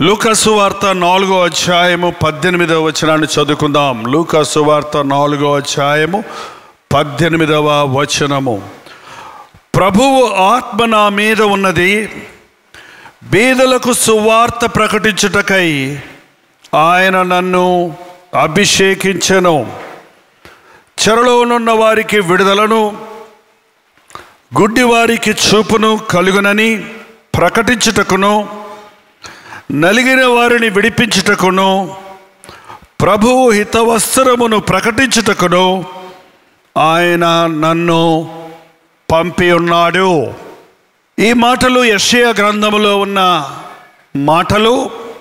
లూకాసు వార్త నాలుగో అధ్యాయము పద్దెనిమిదవ వచనాన్ని చదువుకుందాం లూకాసు వార్త నాలుగో అధ్యాయము పద్దెనిమిదవ వచనము ప్రభువు ఆత్మ నా మీద ఉన్నది బీదలకు సువార్త ప్రకటించుటకై ఆయన నన్ను అభిషేకించెను చెరలోనున్న వారికి విడుదలను గుడ్డి వారికి చూపును కలుగునని ప్రకటించుటకును నలిగిన వారిని విడిపించుటకును ప్రభువు హితవస్త్రమును ప్రకటించుటకును ఆయన నన్ను పంపి ఉన్నాడు ఈ మాటలు యెషయా గ్రంథములో ఉన్న మాటలు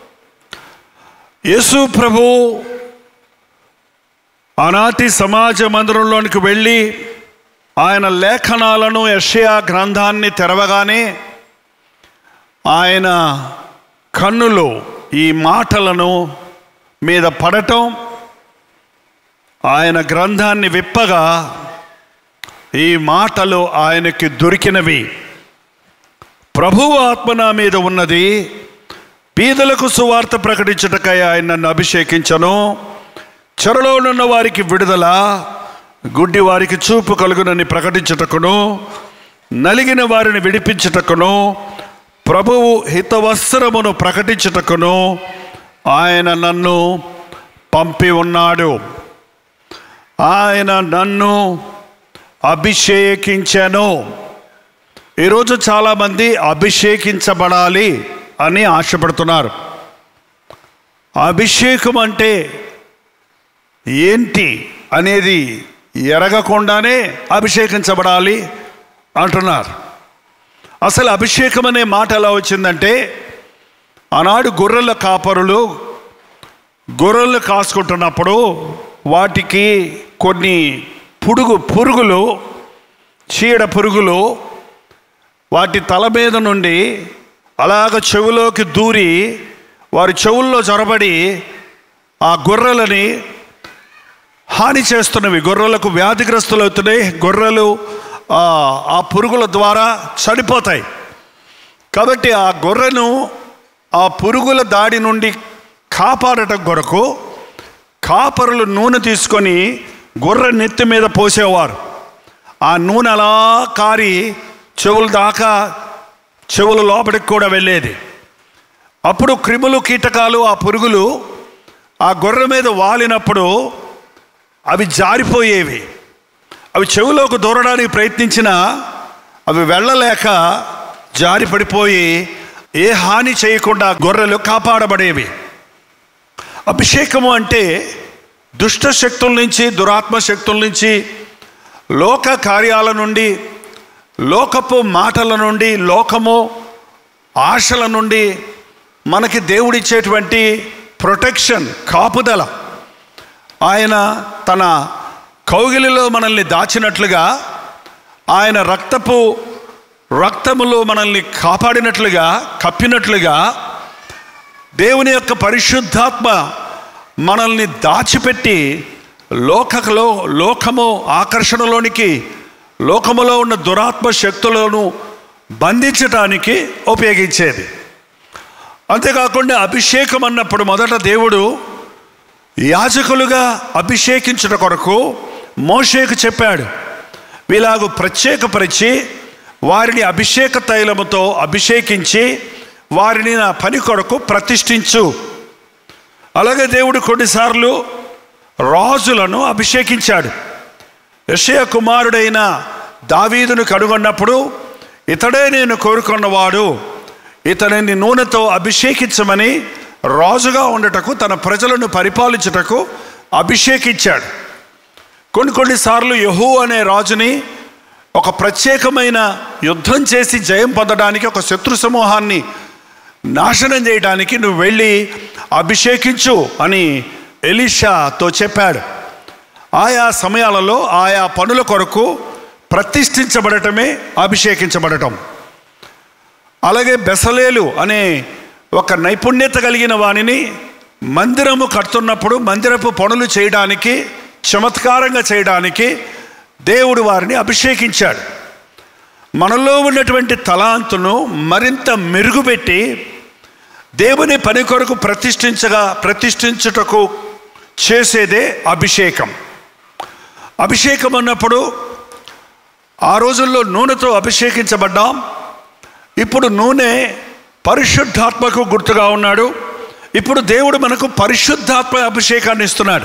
యేసు ప్రభు ఆనాటి సమాజ మందిరంలోనికి వెళ్ళి ఆయన లేఖనాలను యెషయా గ్రంథాన్ని తెరవగానే ఆయన కన్నులు ఈ మాటలను మీద పడటం ఆయన గ్రంథాన్ని విప్పగా ఈ మాటలు ఆయనకి దొరికినవి ప్రభువు ఆత్మ నా మీద ఉన్నది పీదలకు సువార్త ప్రకటించుటకై ఆయన నన్ను అభిషేకించను చెరలోనున్న వారికి విడుదల గుడ్డి వారికి చూపు కలుగునని ప్రకటించుటకును నలిగిన వారిని విడిపించుటకును ప్రభువు హితవస్త్రమును ప్రకటించుటకును ఆయన నన్ను పంపి ఉన్నాడు ఆయన నన్ను అభిషేకించను ఈరోజు చాలామంది అభిషేకించబడాలి అని ఆశపడుతున్నారు అభిషేకం అంటే ఏంటి అనేది ఎరగకుండానే అభిషేకించబడాలి అంటున్నారు అసలు అభిషేకం అనే మాట ఎలా వచ్చిందంటే ఆనాడు గొర్రెల కాపరులు గొర్రెలు కాసుకుంటున్నప్పుడు వాటికి కొన్ని పురుగు పురుగులు చీడ పురుగులు వాటి తల మీద నుండి అలాగ చెవులోకి దూరి వారి చెవుల్లో జొరబడి ఆ గొర్రెలని హాని చేస్తున్నవి గొర్రెలకు వ్యాధిగ్రస్తులు అవుతున్నాయి గొర్రెలు ఆ ఆ పురుగుల ద్వారా చనిపోతాయి కాబట్టి ఆ గొర్రెను ఆ పురుగుల దాడి నుండి కాపాడటం కొరకు కాపరులు నూనె తీసుకొని గొర్రె నెత్తి మీద పోసేవారు ఆ నూనె అలా కారి చెవుల దాకా చెవుల లోపలికి కూడా వెళ్ళేది అప్పుడు క్రిములు కీటకాలు ఆ పురుగులు ఆ గొర్రె మీద వాలినప్పుడు అవి జారిపోయేవి అవి చెవులోకి దూరడానికి ప్రయత్నించినా అవి వెళ్ళలేక జారి పడిపోయి ఏ హాని చేయకుండా గొర్రెలు కాపాడబడేవి అభిషేకము అంటే దుష్ట శక్తుల నుంచి దురాత్మ శక్తుల నుంచి లోక కార్యాల నుండి లోకపు మాటల నుండి లోకము ఆశల నుండి మనకి దేవుడిచ్చేటువంటి ప్రొటెక్షన్ కాపుదల ఆయన తన కౌగిలిలో మనల్ని దాచినట్లుగా ఆయన రక్తపు రక్తములో మనల్ని కాపాడినట్లుగా కప్పినట్లుగా దేవుని యొక్క పరిశుద్ధాత్మ మనల్ని దాచిపెట్టి లోకలో లోకము ఆకర్షణలోనికి లోకములో ఉన్న దురాత్మ శక్తులను బంధించటానికి ఉపయోగించేది అంతేకాకుండా అభిషేకం అన్నప్పుడు మొదట దేవుడు యాజకులుగా అభిషేకించుట కొరకు మోషేకు చెప్పాడు వీలాగు ప్రత్యేకపరిచి వారిని అభిషేక తైలముతో అభిషేకించి వారిని నా పని కొరకు ప్రతిష్ఠించు అలాగే దేవుడు కొన్నిసార్లు రాజులను అభిషేకించాడు యషయ కుమారుడైన దావీదును కనుగొన్నప్పుడు ఇతడే నేను కోరుకున్నవాడు ఇతనిని నూనెతో అభిషేకించమని రాజుగా ఉండటకు తన ప్రజలను పరిపాలించుటకు అభిషేకించాడు కొన్ని కొన్నిసార్లు యహూ అనే రాజుని ఒక ప్రత్యేకమైన యుద్ధం చేసి జయం పొందడానికి ఒక శత్రు సమూహాన్ని నాశనం చేయడానికి నువ్వు వెళ్ళి అభిషేకించు అని ఎలీషాతో చెప్పాడు ఆయా సమయాలలో ఆయా పనుల కొరకు ప్రతిష్ఠించబడటమే అభిషేకించబడటం అలాగే బెసలేలు అనే ఒక నైపుణ్యత కలిగిన వానిని మందిరము కడుతున్నప్పుడు మందిరపు పనులు చేయడానికి చమత్కారంగా చేయడానికి దేవుడు వారిని అభిషేకించాడు మనలో ఉన్నటువంటి తలాంతును మరింత మెరుగుపెట్టి దేవుని పని కొరకు ప్రతిష్ఠించగా ప్రతిష్ఠించుటకు చేసేదే అభిషేకం అభిషేకం అన్నప్పుడు ఆ రోజుల్లో నూనెతో అభిషేకించబడ్డాం ఇప్పుడు నూనె పరిశుద్ధాత్మకు గుర్తుగా ఉన్నాడు ఇప్పుడు దేవుడు మనకు పరిశుద్ధాత్మ అభిషేకాన్ని ఇస్తున్నాడు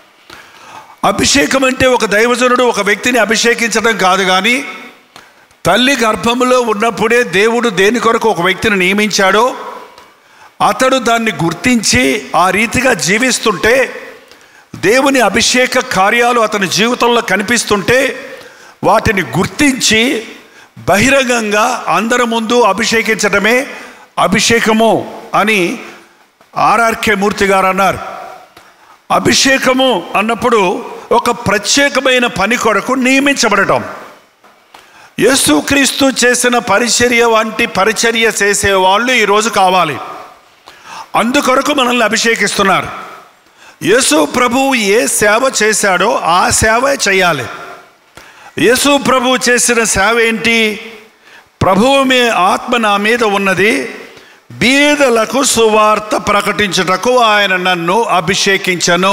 అభిషేకం అంటే ఒక దైవజనుడు ఒక వ్యక్తిని అభిషేకించడం కాదు కానీ తల్లి గర్భములో ఉన్నప్పుడే దేవుడు దేని కొరకు ఒక వ్యక్తిని నియమించాడో అతడు దాన్ని గుర్తించి ఆ రీతిగా జీవిస్తుంటే దేవుని అభిషేక కార్యాలు అతని జీవితంలో కనిపిస్తుంటే వాటిని గుర్తించి బహిరంగంగా అందరి ముందు అభిషేకించడమే అభిషేకము అని ఆర్ఆర్కే మూర్తి గారు అన్నారు అభిషేకము అన్నప్పుడు ఒక ప్రత్యేకమైన పని కొరకు నియమించబడటం యేసుక్రీస్తు చేసిన పరిచర్య వంటి పరిచర్య చేసే వాళ్ళు ఈరోజు కావాలి అందుకొరకు మనల్ని అభిషేకిస్తున్నారు యేసు ప్రభువు ఏ సేవ చేశాడో ఆ సేవే చేయాలి యేసు ప్రభువు చేసిన సేవ ఏంటి ప్రభువు మీ ఆత్మ నా మీద ఉన్నది బీదలకు సువార్త ప్రకటించుటకు ఆయన నన్ను అభిషేకించను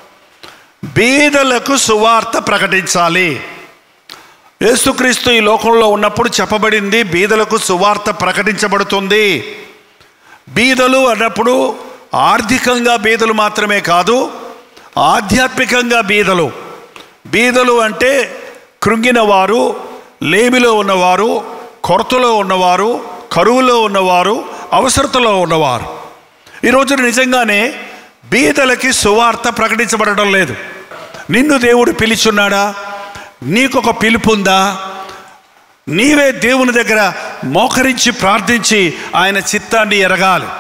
బీదలకు సువార్త ప్రకటించాలి యేసుక్రీస్తు ఈ లోకంలో ఉన్నప్పుడు చెప్పబడింది బీదలకు సువార్త ప్రకటించబడుతుంది బీదలు అన్నప్పుడు ఆర్థికంగా బీదలు మాత్రమే కాదు ఆధ్యాత్మికంగా బీదలు బీదలు అంటే కృంగిన వారు లేమిలో ఉన్నవారు కొరతలో ఉన్నవారు కరువులో ఉన్నవారు అవసరతలో ఉన్నవారు ఈరోజు నిజంగానే బీదలకి సువార్త ప్రకటించబడడం లేదు నిన్ను దేవుడు పిలిచున్నాడా నీకొక పిలుపు ఉందా నీవే దేవుని దగ్గర మోకరించి ప్రార్థించి ఆయన చిత్తాన్ని ఎరగాలి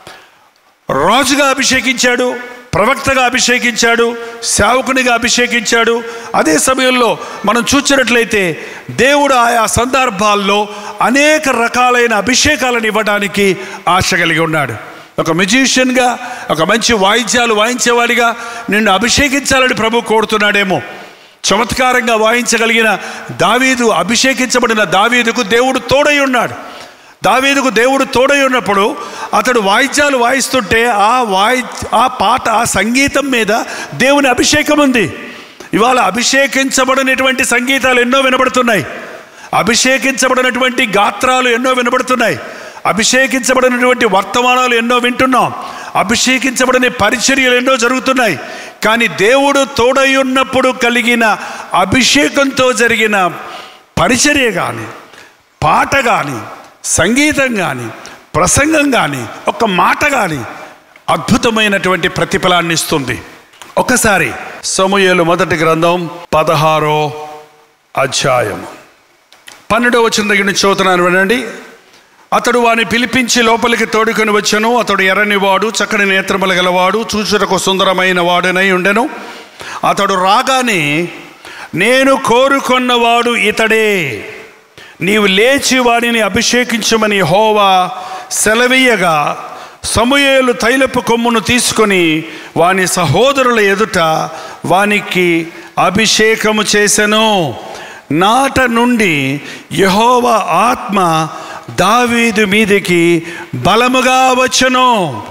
రాజుగా అభిషేకించాడు ప్రవక్తగా అభిషేకించాడు సేవకునిగా అభిషేకించాడు అదే సమయంలో మనం చూసినట్లయితే దేవుడు ఆయా సందర్భాల్లో అనేక రకాలైన అభిషేకాలను ఇవ్వడానికి ఆశ కలిగి ఉన్నాడు ఒక మ్యూజిషియన్గా ఒక మంచి వాయిద్యాలు వాయించేవాడిగా నిన్ను అభిషేకించాలని ప్రభు కోరుతున్నాడేమో చమత్కారంగా వాయించగలిగిన దావీదు అభిషేకించబడిన దావీదుకు దేవుడు తోడై ఉన్నాడు దావీదుకు దేవుడు తోడై ఉన్నప్పుడు అతడు వాయిద్యాలు వాయిస్తుంటే ఆ వాయి ఆ పాట ఆ సంగీతం మీద దేవుని అభిషేకం ఉంది ఇవాళ అభిషేకించబడినటువంటి సంగీతాలు ఎన్నో వినబడుతున్నాయి అభిషేకించబడినటువంటి గాత్రాలు ఎన్నో వినబడుతున్నాయి అభిషేకించబడినటువంటి వర్తమానాలు ఎన్నో వింటున్నాం అభిషేకించబడిన పరిచర్యలు ఎన్నో జరుగుతున్నాయి కానీ దేవుడు తోడై ఉన్నప్పుడు కలిగిన అభిషేకంతో జరిగిన పరిచర్య కానీ పాట కానీ సంగీతం కానీ ప్రసంగం కానీ ఒక మాట కానీ అద్భుతమైనటువంటి ప్రతిఫలాన్ని ఇస్తుంది ఒకసారి సమూహలు మొదటి గ్రంథం పదహారో అధ్యాయము పన్నెండో వచ్చిన దగ్గర నుంచి చదువుతున్నాను వినండి అతడు వాని పిలిపించి లోపలికి తోడుకొని వచ్చెను అతడు ఎర్రనివాడు చక్కని నేత్రములు గలవాడు చూచుటకు సుందరమైన వాడనై ఉండెను అతడు రాగానే నేను కోరుకొన్నవాడు ఇతడే నీవు లేచి వాడిని అభిషేకించమని హోవా సెలవీయగా సమూయేలు తైలపు కొమ్మును తీసుకొని వాని సహోదరుల ఎదుట వానికి అభిషేకము చేసెను నాట నుండి యహోవ ఆత్మ దావీదు మీదికి బలముగా వచ్చెను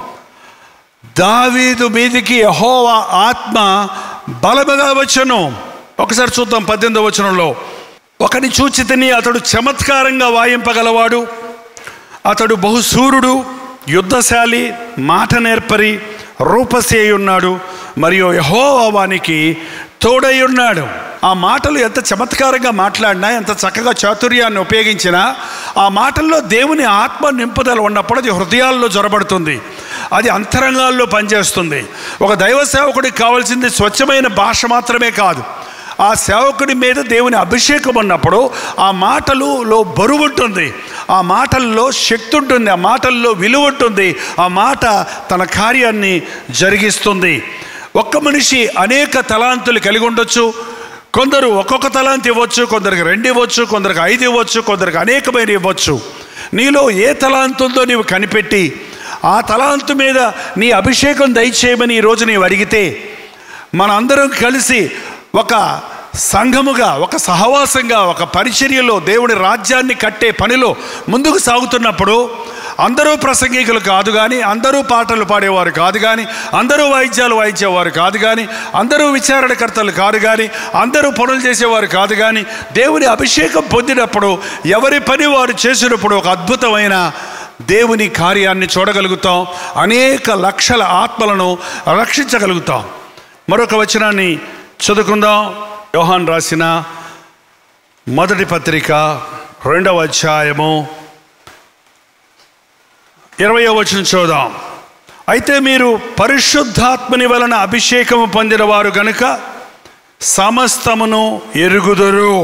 దావీదు మీదికి యహోవ ఆత్మ బలముగా వచ్చెను ఒకసారి చూద్దాం పద్దెనిమిదవ వచనంలో ఒకని చూచి తిని అతడు చమత్కారంగా వాయింపగలవాడు అతడు బహుసూరుడు యుద్ధశాలి మాట నేర్పరి రూపసేయి ఉన్నాడు మరియు యహోవా వానికి తోడై ఉన్నాడు ఆ మాటలు ఎంత చమత్కారంగా మాట్లాడినా ఎంత చక్కగా చాతుర్యాన్ని ఉపయోగించినా ఆ మాటల్లో దేవుని ఆత్మ నింపుదల ఉన్నప్పుడు అది హృదయాల్లో జొరబడుతుంది అది అంతరంగాల్లో పనిచేస్తుంది ఒక దైవ సేవకుడికి కావాల్సింది స్వచ్ఛమైన భాష మాత్రమే కాదు ఆ సేవకుడి మీద దేవుని అభిషేకం ఉన్నప్పుడు ఆ మాటలులో బరువు ఉంటుంది ఆ మాటల్లో శక్తి ఉంటుంది ఆ మాటల్లో విలువ ఉంటుంది ఆ మాట తన కార్యాన్ని జరిగిస్తుంది ఒక్క మనిషి అనేక తలాంతులు కలిగి ఉండొచ్చు కొందరు ఒక్కొక్క తలాంతి ఇవ్వచ్చు కొందరికి రెండు ఇవ్వచ్చు కొందరికి ఐదు ఇవ్వచ్చు కొందరికి అనేకమైన ఇవ్వచ్చు నీలో ఏ తలాంతు ఉందో నీవు కనిపెట్టి ఆ తలాంతు మీద నీ అభిషేకం దయచేయమని ఈరోజు నీవు అడిగితే మనందరం కలిసి ఒక సంఘముగా ఒక సహవాసంగా ఒక పరిచర్యలో దేవుని రాజ్యాన్ని కట్టే పనిలో ముందుకు సాగుతున్నప్పుడు అందరూ ప్రసంగికులు కాదు కానీ అందరూ పాటలు పాడేవారు కాదు కానీ అందరూ వాయిద్యాలు వాయించేవారు కాదు కానీ అందరూ విచారణకర్తలు కాదు కానీ అందరూ పనులు చేసేవారు కాదు కానీ దేవుని అభిషేకం పొందినప్పుడు ఎవరి పని వారు చేసినప్పుడు ఒక అద్భుతమైన దేవుని కార్యాన్ని చూడగలుగుతాం అనేక లక్షల ఆత్మలను రక్షించగలుగుతాం మరొక వచనాన్ని చదువుకుందాం యోహాన్ రాసిన మొదటి పత్రిక రెండవ అధ్యాయము ఇరవయో వచనం చూద్దాం అయితే మీరు పరిశుద్ధాత్మని వలన అభిషేకము పొందిన వారు గనుక సమస్తమును ఎరుగుదురు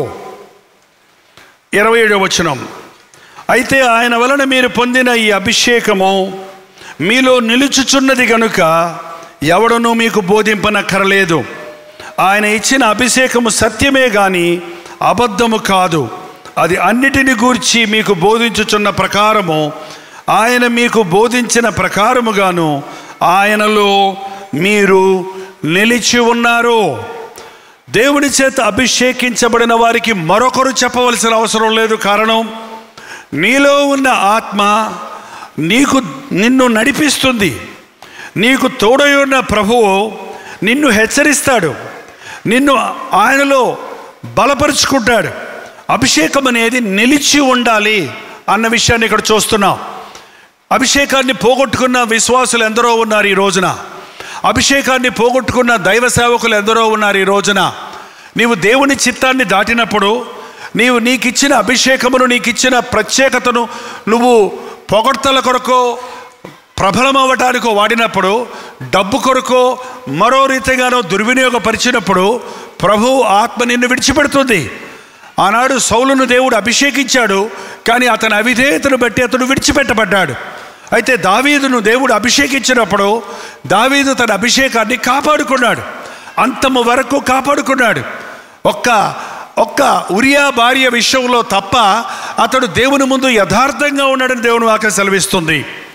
ఇరవై ఏడవ వచనం అయితే ఆయన వలన మీరు పొందిన ఈ అభిషేకము మీలో నిలుచుచున్నది గనుక ఎవడనూ మీకు బోధింపనక్కరలేదు ఆయన ఇచ్చిన అభిషేకము సత్యమే గాని అబద్ధము కాదు అది అన్నిటిని గూర్చి మీకు బోధించుచున్న ప్రకారము ఆయన మీకు బోధించిన ప్రకారముగాను ఆయనలో మీరు నిలిచి ఉన్నారు దేవుని చేత అభిషేకించబడిన వారికి మరొకరు చెప్పవలసిన అవసరం లేదు కారణం నీలో ఉన్న ఆత్మ నీకు నిన్ను నడిపిస్తుంది నీకు తోడై ఉన్న ప్రభువు నిన్ను హెచ్చరిస్తాడు నిన్ను ఆయనలో బలపరుచుకుంటాడు అభిషేకం అనేది నిలిచి ఉండాలి అన్న విషయాన్ని ఇక్కడ చూస్తున్నాం అభిషేకాన్ని పోగొట్టుకున్న విశ్వాసులు ఎందరో ఉన్నారు ఈ రోజున అభిషేకాన్ని పోగొట్టుకున్న దైవ సేవకులు ఎందరో ఉన్నారు ఈ రోజున నీవు దేవుని చిత్తాన్ని దాటినప్పుడు నీవు నీకిచ్చిన అభిషేకమును నీకిచ్చిన ప్రత్యేకతను నువ్వు పొగడ్తల కొరకో ప్రబలమవ్వటానికో వాడినప్పుడు డబ్బు కొరకో మరో రీతిగానో దుర్వినియోగపరిచినప్పుడు ప్రభు ఆత్మ నిన్ను విడిచిపెడుతుంది ఆనాడు సౌలును దేవుడు అభిషేకించాడు కానీ అతని అవిధేయతను బట్టి అతడు విడిచిపెట్టబడ్డాడు అయితే దావీదును దేవుడు అభిషేకించినప్పుడు దావీదు తన అభిషేకాన్ని కాపాడుకున్నాడు అంతము వరకు కాపాడుకున్నాడు ఒక్క ఒక్క ఉరియా భార్య విషయంలో తప్ప అతడు దేవుని ముందు యథార్థంగా ఉన్నాడని దేవుని వాక్యం సెలవిస్తుంది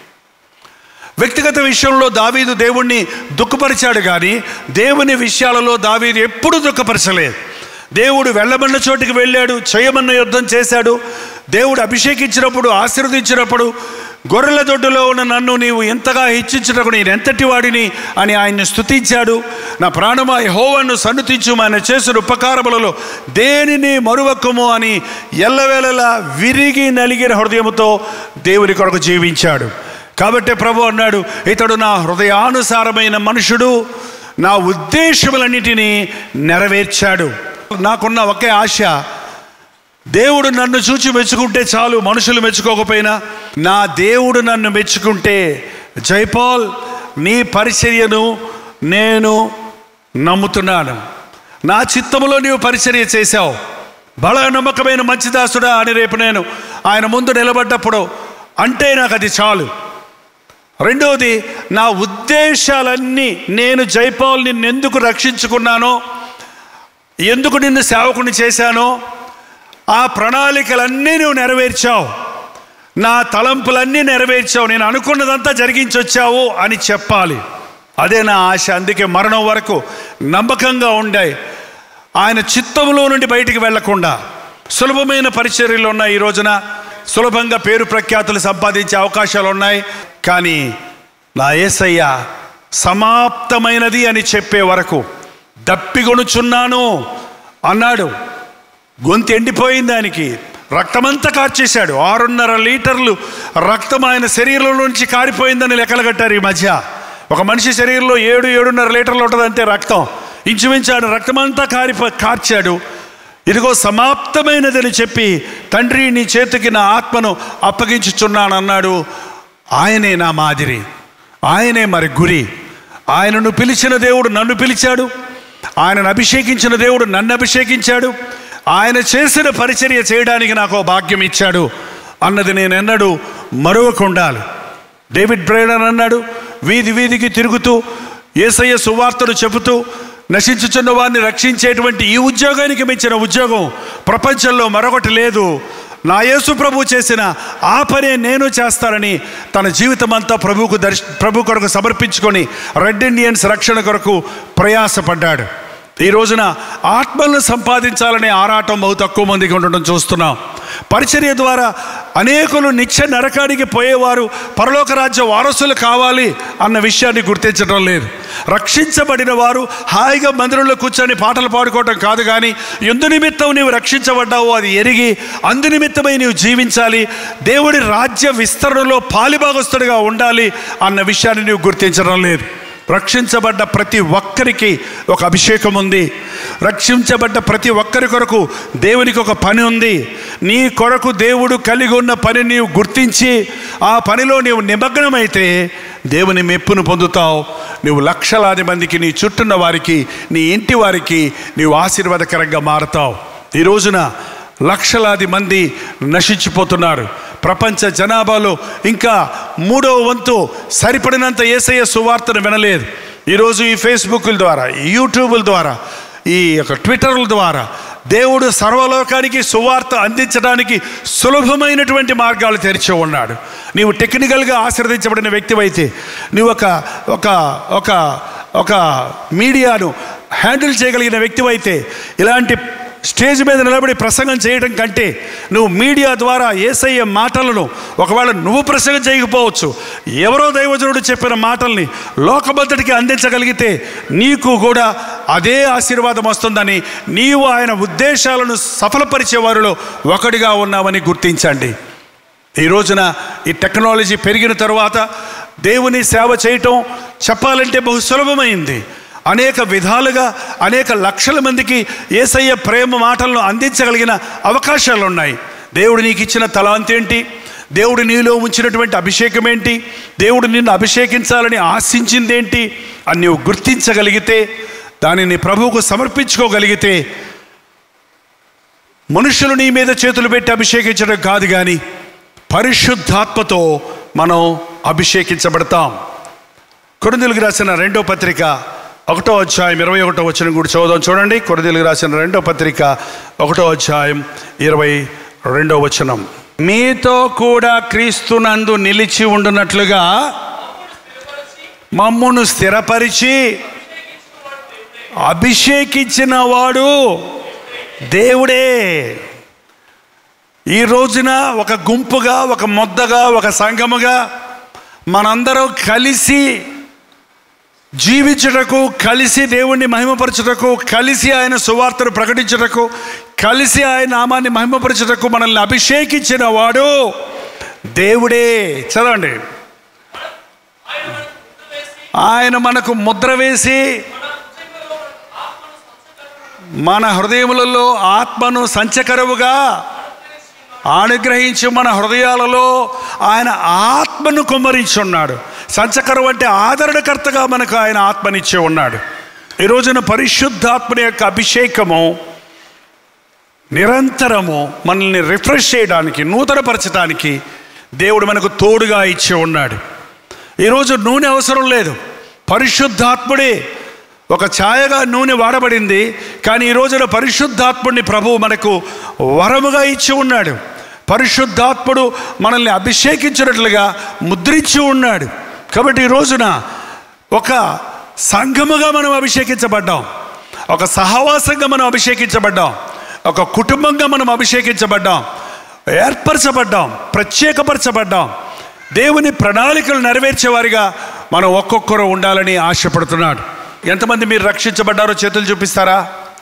వ్యక్తిగత విషయంలో దావీదు దేవుణ్ణి దుఃఖపరిచాడు కానీ దేవుని విషయాలలో దావీదు ఎప్పుడు దుఃఖపరచలేదు దేవుడు వెళ్ళమన్న చోటికి వెళ్ళాడు చేయమన్న యుద్ధం చేశాడు దేవుడు అభిషేకించినప్పుడు ఆశీర్వదించినప్పుడు గొర్రెల దొడ్డులో ఉన్న నన్ను నీవు ఎంతగా హెచ్చించినప్పుడు నేను ఎంతటి వాడిని అని ఆయన్ని స్తుతించాడు నా ప్రాణమా హోవన్ను సన్నుతించు ఆయన చేసిన ఉపకారములలో దేనిని మరువక్కము అని ఎల్లవేళలా విరిగి నలిగిన హృదయముతో దేవుని కొరకు జీవించాడు కాబట్టి ప్రభు అన్నాడు ఇతడు నా హృదయానుసారమైన మనుషుడు నా ఉద్దేశములన్నిటినీ నెరవేర్చాడు నాకున్న ఒకే ఆశ దేవుడు నన్ను చూచి మెచ్చుకుంటే చాలు మనుషులు మెచ్చుకోకపోయినా నా దేవుడు నన్ను మెచ్చుకుంటే జైపాల్ నీ పరిచర్యను నేను నమ్ముతున్నాను నా చిత్తములో నీవు పరిచర్య చేశావు బల నమ్మకమైన మంచి దాసుడా అని రేపు నేను ఆయన ముందు నిలబడ్డప్పుడు అంటే నాకు అది చాలు రెండవది నా ఉద్దేశాలన్నీ నేను జైపాల్ నిన్నెందుకు రక్షించుకున్నానో ఎందుకు నిన్ను సేవకుని చేశానో ఆ ప్రణాళికలన్నీ నువ్వు నెరవేర్చావు నా తలంపులన్నీ నెరవేర్చావు నేను అనుకున్నదంతా జరిగించొచ్చావు అని చెప్పాలి అదే నా ఆశ అందుకే మరణం వరకు నమ్మకంగా ఉండే ఆయన చిత్తంలో నుండి బయటికి వెళ్లకుండా సులభమైన పరిచర్యలు ఉన్నాయి ఈ రోజున సులభంగా పేరు ప్రఖ్యాతులు సంపాదించే అవకాశాలు ఉన్నాయి కానీ నా ఏసయ్య సమాప్తమైనది అని చెప్పే వరకు దప్పిగొనుచున్నాను అన్నాడు గొంతు ఎండిపోయింది దానికి రక్తమంతా కార్చేశాడు ఆరున్నర లీటర్లు రక్తం ఆయన శరీరంలో నుంచి కారిపోయిందని లెక్కలు కట్టారు ఈ మధ్య ఒక మనిషి శరీరంలో ఏడు ఏడున్నర లీటర్లు ఉంటుందంటే రక్తం ఇంచుమించు ఆయన రక్తమంతా కారిపో కార్చాడు ఇదిగో సమాప్తమైనదని చెప్పి తండ్రి నీ చేతికి నా ఆత్మను అప్పగించుచున్నానన్నాడు ఆయనే నా మాదిరి ఆయనే మరి గురి ఆయనను పిలిచిన దేవుడు నన్ను పిలిచాడు ఆయనను అభిషేకించిన దేవుడు నన్ను అభిషేకించాడు ఆయన చేసిన పరిచర్య చేయడానికి నాకు ఓ భాగ్యం ఇచ్చాడు అన్నది నేను ఎన్నడూ మరువకుండాలి డేవిడ్ బ్రైడన్ అన్నాడు వీధి వీధికి తిరుగుతూ ఏసయ్య సువార్తను చెబుతూ నశించుచున్న వారిని రక్షించేటువంటి ఈ ఉద్యోగానికి మించిన ఉద్యోగం ప్రపంచంలో మరొకటి లేదు నా యేసు ప్రభు చేసిన ఆ పనే నేను చేస్తానని తన జీవితం అంతా ప్రభువుకు దర్శ ప్రభు కొరకు సమర్పించుకొని రెడ్ ఇండియన్స్ రక్షణ కొరకు ప్రయాసపడ్డాడు ఈ రోజున ఆత్మలను సంపాదించాలనే ఆరాటం బహు తక్కువ మందికి ఉండడం చూస్తున్నాం పరిచర్య ద్వారా అనేకులు నిత్య నరకానికి పోయేవారు పరలోక రాజ్య వారసులు కావాలి అన్న విషయాన్ని గుర్తించడం లేదు రక్షించబడిన వారు హాయిగా మందిరంలో కూర్చొని పాటలు పాడుకోవటం కాదు కానీ ఎందు నిమిత్తం నీవు రక్షించబడ్డావు అది ఎరిగి అందు నిమిత్తమై నీవు జీవించాలి దేవుడి రాజ్య విస్తరణలో పాలిభాగస్తుడిగా ఉండాలి అన్న విషయాన్ని నీవు గుర్తించడం లేదు రక్షించబడ్డ ప్రతి ఒక్కరికి ఒక అభిషేకం ఉంది రక్షించబడ్డ ప్రతి ఒక్కరి కొరకు దేవునికి ఒక పని ఉంది నీ కొరకు దేవుడు కలిగి ఉన్న పని నీవు గుర్తించి ఆ పనిలో నీవు నిమగ్నమైతే దేవుని మెప్పును పొందుతావు నువ్వు లక్షలాది మందికి నీ చుట్టున్న వారికి నీ ఇంటి వారికి నీవు ఆశీర్వాదకరంగా మారుతావు ఈ రోజున లక్షలాది మంది నశించిపోతున్నారు ప్రపంచ జనాభాలో ఇంకా మూడవ వంతు సరిపడినంత ఏసయ్య సువార్తను వినలేదు ఈరోజు ఈ ఫేస్బుక్ల ద్వారా ఈ యూట్యూబ్ల ద్వారా ఈ యొక్క ట్విట్టర్ల ద్వారా దేవుడు సర్వలోకానికి సువార్త అందించడానికి సులభమైనటువంటి మార్గాలు తెరిచి ఉన్నాడు నీవు టెక్నికల్గా ఆశీర్వదించబడిన వ్యక్తివైతే నీవు ఒక ఒక ఒక ఒక మీడియాను హ్యాండిల్ చేయగలిగిన వ్యక్తివైతే ఇలాంటి స్టేజ్ మీద నిలబడి ప్రసంగం చేయడం కంటే నువ్వు మీడియా ద్వారా ఏసయ్య మాటలను ఒకవేళ నువ్వు ప్రసంగం చేయకపోవచ్చు ఎవరో దైవజనుడు చెప్పిన మాటల్ని లోకమంతటికి అందించగలిగితే నీకు కూడా అదే ఆశీర్వాదం వస్తుందని నీవు ఆయన ఉద్దేశాలను సఫలపరిచే వారిలో ఒకటిగా ఉన్నామని గుర్తించండి ఈ రోజున ఈ టెక్నాలజీ పెరిగిన తర్వాత దేవుని సేవ చేయటం చెప్పాలంటే బహు సులభమైంది అనేక విధాలుగా అనేక లక్షల మందికి ఏసయ్య ప్రేమ మాటలను అందించగలిగిన అవకాశాలు ఉన్నాయి దేవుడు నీకు ఇచ్చిన తలాంతి ఏంటి దేవుడు నీలో ఉంచినటువంటి అభిషేకం ఏంటి దేవుడు నిన్ను అభిషేకించాలని ఆశించిందేంటి అని నువ్వు గుర్తించగలిగితే దానిని ప్రభువుకు సమర్పించుకోగలిగితే మనుషులు నీ మీద చేతులు పెట్టి అభిషేకించడం కాదు కానీ పరిశుద్ధాత్మతో మనం అభిషేకించబడతాం కొరిందులకు రాసిన రెండో పత్రిక ఒకటో అధ్యాయం ఇరవై ఒకటో వచ్చిన కూడా చదువుదాం చూడండి కొరిందులకు రాసిన రెండో పత్రిక ఒకటో అధ్యాయం ఇరవై రెండో వచనం మీతో కూడా క్రీస్తునందు నిలిచి ఉండునట్లుగా మమ్మును స్థిరపరిచి అభిషేకించిన వాడు దేవుడే ఈ రోజున ఒక గుంపుగా ఒక మొద్దగా ఒక సంఘముగా మనందరం కలిసి జీవించుటకు కలిసి దేవుణ్ణి మహిమపరచుటకు కలిసి ఆయన సువార్తను ప్రకటించుటకు కలిసి ఆయన నామాన్ని మహిమపరచుటకు మనల్ని అభిషేకించిన వాడు దేవుడే చదవండి ఆయన మనకు ముద్ర వేసి మన హృదయములలో ఆత్మను సంచకరువుగా అనుగ్రహించి మన హృదయాలలో ఆయన ఆత్మను కుమ్మరించున్నాడు సంచకరం అంటే ఆదరణకర్తగా మనకు ఆయన ఆత్మనిచ్చే ఉన్నాడు ఈ రోజున పరిశుద్ధాత్మని యొక్క అభిషేకము నిరంతరము మనల్ని రిఫ్రెష్ చేయడానికి నూతనపరచడానికి దేవుడు మనకు తోడుగా ఇచ్చి ఉన్నాడు ఈరోజు నూనె అవసరం లేదు పరిశుద్ధాత్ముడే ఒక ఛాయగా నూనె వాడబడింది కానీ ఈ రోజున పరిశుద్ధాత్ముడిని ప్రభువు మనకు వరముగా ఇచ్చి ఉన్నాడు పరిశుద్ధాత్ముడు మనల్ని అభిషేకించినట్లుగా ముద్రించి ఉన్నాడు కాబట్టి ఈ రోజున ఒక సంఘముగా మనం అభిషేకించబడ్డాం ఒక సహవాసంగా మనం అభిషేకించబడ్డాం ఒక కుటుంబంగా మనం అభిషేకించబడ్డాం ఏర్పరచబడ్డాం ప్రత్యేకపరచబడ్డాం దేవుని ప్రణాళికలు నెరవేర్చేవారిగా మనం ఒక్కొక్కరు ఉండాలని ఆశపడుతున్నాడు ఎంతమంది మీరు రక్షించబడ్డారో చేతులు చూపిస్తారా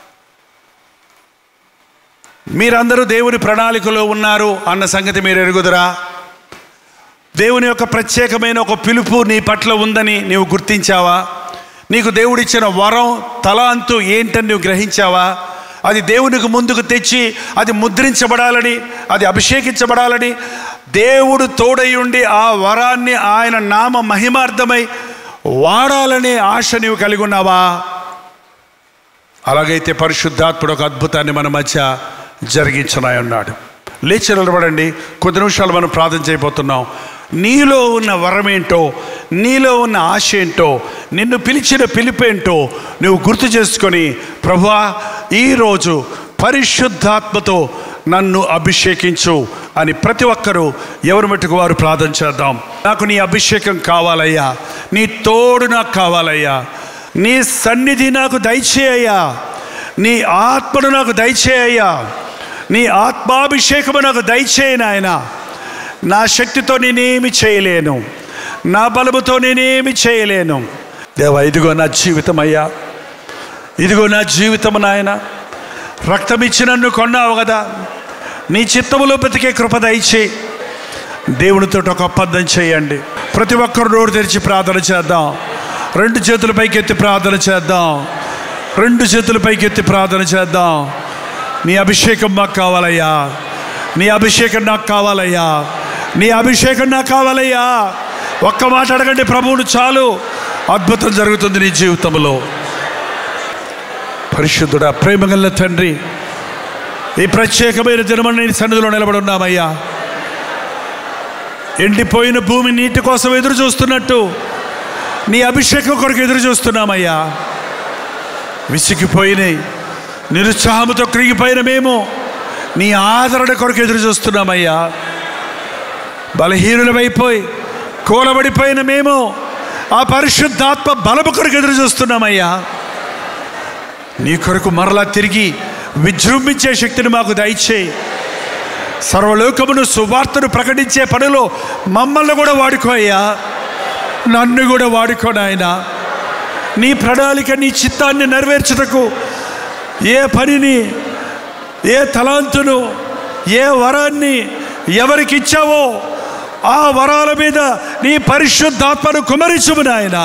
మీరందరూ దేవుని ప్రణాళికలో ఉన్నారు అన్న సంగతి మీరు ఎరుగుదురా దేవుని యొక్క ప్రత్యేకమైన ఒక పిలుపు నీ పట్ల ఉందని నీవు గుర్తించావా నీకు దేవుడిచ్చిన వరం తలాంతు ఏంటని నువ్వు గ్రహించావా అది దేవునికి ముందుకు తెచ్చి అది ముద్రించబడాలని అది అభిషేకించబడాలని దేవుడు తోడయుండి ఆ వరాన్ని ఆయన నామ మహిమార్థమై వాడాలనే ఆశ నీవు కలిగి ఉన్నావా అలాగైతే పరిశుద్ధాత్ముడు ఒక అద్భుతాన్ని మన మధ్య జరిగించనాయి అన్నాడు లేచి నిలబడండి కొద్ది నిమిషాలు మనం ప్రార్థన చేయబోతున్నాం నీలో ఉన్న వరం ఏంటో నీలో ఉన్న ఆశ ఏంటో నిన్ను పిలిచిన పిలిపేంటో నువ్వు గుర్తు చేసుకొని ప్రభువా ఈరోజు పరిశుద్ధాత్మతో నన్ను అభిషేకించు అని ప్రతి ఒక్కరూ ఎవరి మట్టుకు వారు ప్రార్థన చేద్దాం నాకు నీ అభిషేకం కావాలయ్యా నీ తోడు నాకు కావాలయ్యా నీ సన్నిధి నాకు దయచేయ్యా నీ ఆత్మను నాకు దయచేయ్యా నీ ఆత్మాభిషేకము నాకు దయచేయి నాయన నా శక్తితో నేనేమి చేయలేను నా బలముతో నేనేమి చేయలేను దేవా ఇదిగో నా జీవితం అయ్యా ఇదిగో నా జీవితం నాయన రక్తం ఇచ్చి నన్ను కొన్నావు కదా నీ చిత్తములో బ్రతికే కృప దయచేయి దేవునితో ఒక ఒప్పందం చేయండి ప్రతి ఒక్కరు నోరు తెరిచి ప్రార్థన చేద్దాం రెండు చేతుల పైకెత్తి ప్రార్థన చేద్దాం రెండు చేతుల పైకెత్తి ప్రార్థన చేద్దాం నీ అభిషేకం మాకు కావాలయ్యా నీ అభిషేకం నాకు కావాలయ్యా నీ అభిషేకం నాకు కావాలయ్యా ఒక్క మాట అడగండి ప్రభువును చాలు అద్భుతం జరుగుతుంది నీ జీవితంలో పరిశుద్ధుడా ప్రేమగల తండ్రి ఈ ప్రత్యేకమైన దినమని నీ సన్నిధిలో నిలబడి ఉన్నామయ్యా ఎండిపోయిన భూమి నీటి కోసం ఎదురు చూస్తున్నట్టు నీ అభిషేకం కొరకు ఎదురు చూస్తున్నామయ్యా విసిగిపోయినాయి నిరుత్సాహంతో క్రిగిపోయిన మేము నీ ఆదరణ కొరకు ఎదురు చూస్తున్నామయ్యా బలహీనులమైపోయి కూలబడిపోయిన మేము ఆ పరిశుద్ధాత్మ బలము కొరకు ఎదురు చూస్తున్నామయ్యా నీ కొరకు మరలా తిరిగి విజృంభించే శక్తిని మాకు దయచేయి సర్వలోకమును సువార్తను ప్రకటించే పనిలో మమ్మల్ని కూడా వాడుకో అయ్యా నన్ను కూడా వాడుకో నాయన నీ ప్రణాళిక నీ చిత్తాన్ని నెరవేర్చుటకు ఏ పనిని ఏ తలాంతును ఏ వరాన్ని ఎవరికి ఇచ్చావో ఆ వరాల మీద నీ పరిశుద్ధాత్మను కుమరించుము నాయన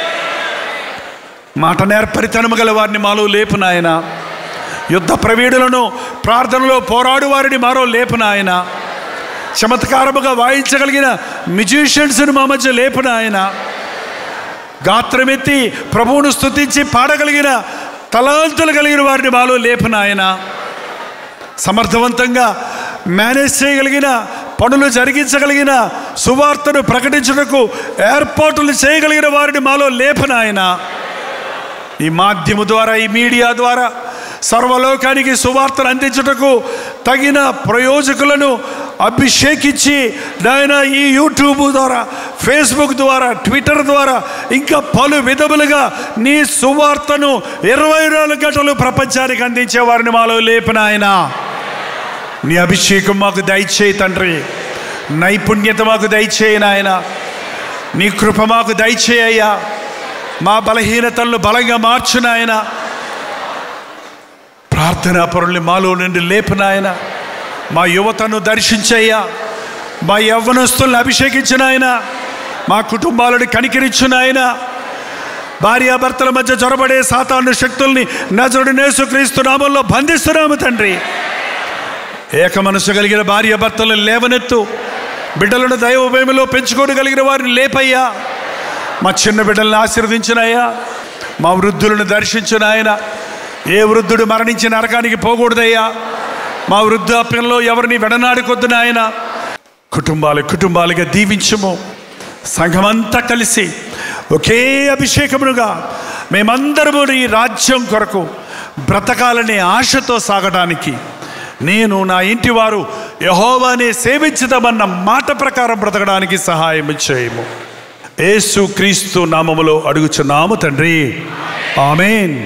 మాట నేర్పరితనము గల వారిని మాలో లేపు నాయన యుద్ధ ప్రవీణులను ప్రార్థనలో పోరాడు వారిని మారో లేపు నాయన చమత్కారముగా వాయించగలిగిన మ్యూజిషియన్స్ను మా మధ్య లేపు నాయన గాత్రమెత్తి ప్రభువును స్తుతించి పాడగలిగిన తలాంతులు కలిగిన వారిని మాలో లేపు నాయన సమర్థవంతంగా మేనేజ్ చేయగలిగిన పనులు జరిగించగలిగిన సువార్తను ప్రకటించుటకు ఏర్పాట్లు చేయగలిగిన వారిని మాలో లేపనాయన ఈ మాధ్యము ద్వారా ఈ మీడియా ద్వారా సర్వలోకానికి సువార్తను అందించుటకు తగిన ప్రయోజకులను అభిషేకించి నాయన ఈ యూట్యూబ్ ద్వారా ఫేస్బుక్ ద్వారా ట్విట్టర్ ద్వారా ఇంకా పలు విధములుగా నీ సువార్తను ఇరవై నాలుగు గంటలు ప్రపంచానికి అందించే వారిని మాలో లేపినాయన నీ అభిషేకం మాకు దయచేయి తండ్రి నైపుణ్యత మాకు దయచేయి నాయన నీ కృప మాకు దయచేయ్యా మా బలహీనతలను బలంగా మార్చు నాయన ప్రార్థనా పరుల్ని మాలో నుండి లేపు నాయన మా యువతను దర్శించయ్యా మా యవ్వనస్తుల్ని అభిషేకించిన ఆయన మా కుటుంబాలను కనికరించు నాయన భార్యాభర్తల మధ్య జొరబడే సాతాను శక్తుల్ని నజరుడు నేసుక్రీస్తు నామంలో బంధిస్తున్నాము తండ్రి ఏక మనసు కలిగిన భార్య భర్తలను లేవనెత్తు బిడ్డలను దైవ భయములో పెంచుకోగలిగిన వారిని లేపయ్యా మా చిన్న బిడ్డలను ఆశీర్వదించినాయా మా వృద్ధులను దర్శించిన ఆయన ఏ వృద్ధుడు మరణించి నరకానికి పోకూడదయ్యా మా వృద్ధాప్యంలో ఎవరిని వెడనాడుకొద్దు నాయన కుటుంబాలు కుటుంబాలుగా దీవించము సంఘమంతా కలిసి ఒకే అభిషేకమునుగా మేమందరము ఈ రాజ్యం కొరకు బ్రతకాలనే ఆశతో సాగడానికి నేను నా ఇంటి వారు యహోవానే సేవించుదామన్న మాట ప్రకారం బ్రతకడానికి సహాయం చేయము యేసు క్రీస్తు నామములో అడుగుచున్నాము తండ్రి ఆమెన్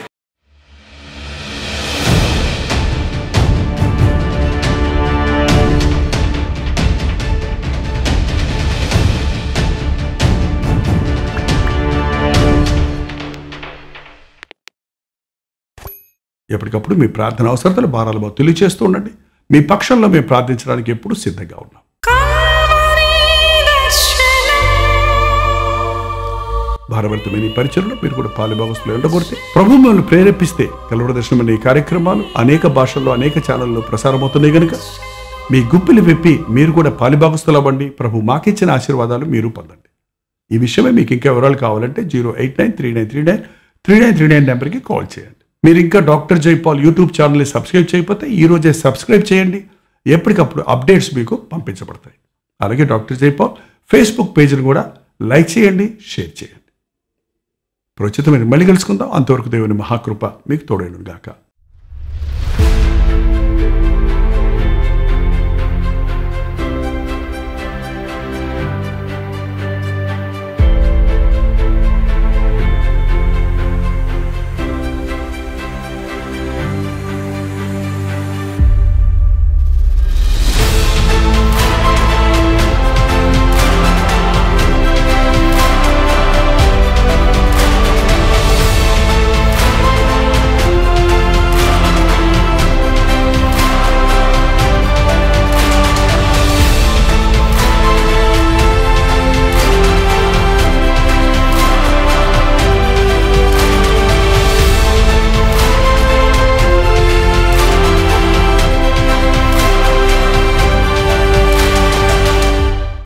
ఎప్పటికప్పుడు మీ ప్రార్థన అవసరతలు భారాలు మాకు తెలియచేస్తూ ఉండండి మీ పక్షంలో మేము ప్రార్థించడానికి ఎప్పుడు సిద్ధంగా ఉన్నాం భారభరితమైన ఈ పరిచయంలో మీరు కూడా పాలుభాగస్తులు ఉండకూడితే ప్రభు మిమ్మల్ని ప్రేరేపిస్తే కలవర దర్శనం అనే ఈ కార్యక్రమాలు అనేక భాషల్లో అనేక ఛానల్లో ప్రసారమవుతున్నాయి కనుక మీ గుప్పిలు విప్పి మీరు కూడా పాలిభాగస్తులు అవ్వండి ప్రభు మాకిచ్చిన ఆశీర్వాదాలు మీరు పొందండి ఈ విషయమే మీకు ఇంకా వివరాలు కావాలంటే zero eight nine three nine three nine three nine three nine నెంబర్కి కాల్ చేయండి మీరు ఇంకా డాక్టర్ జైపాల్ యూట్యూబ్ ఛానల్ని సబ్స్క్రైబ్ చేయకపోతే ఈ రోజే సబ్స్క్రైబ్ చేయండి ఎప్పటికప్పుడు అప్డేట్స్ మీకు పంపించబడతాయి అలాగే డాక్టర్ జైపాల్ ఫేస్బుక్ పేజ్ని కూడా లైక్ చేయండి షేర్ చేయండి ప్రస్తుతం మళ్ళీ కలుసుకుందాం అంతవరకు దేవుని మహాకృప మీకు తోడైన గాక